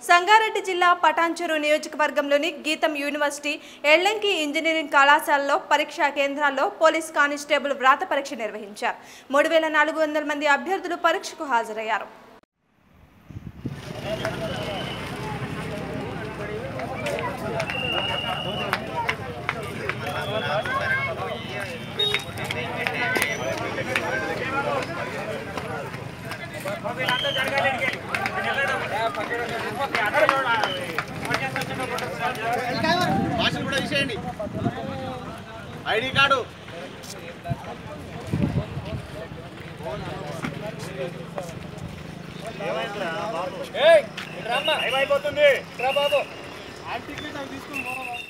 సంగారెడ్డి జిల్లా పటాన్చెరు నియోజకవర్గంలోని గీతం యూనివర్సిటీ ఎల్లంకి ఇంజనీరింగ్ కళాశాలలో పరీక్షా కేంద్రాల్లో పోలీస్ కానిస్టేబుల్ వ్రాత పరీక్ష నిర్వహించారు మూడు వేల నాలుగు వందల మంది అభ్యర్థులు పరీక్షకు హాజరయ్యారు భాషలు కూడా తీసేయండి ఐడి కార్డు ఏమైపోతుంది బాబు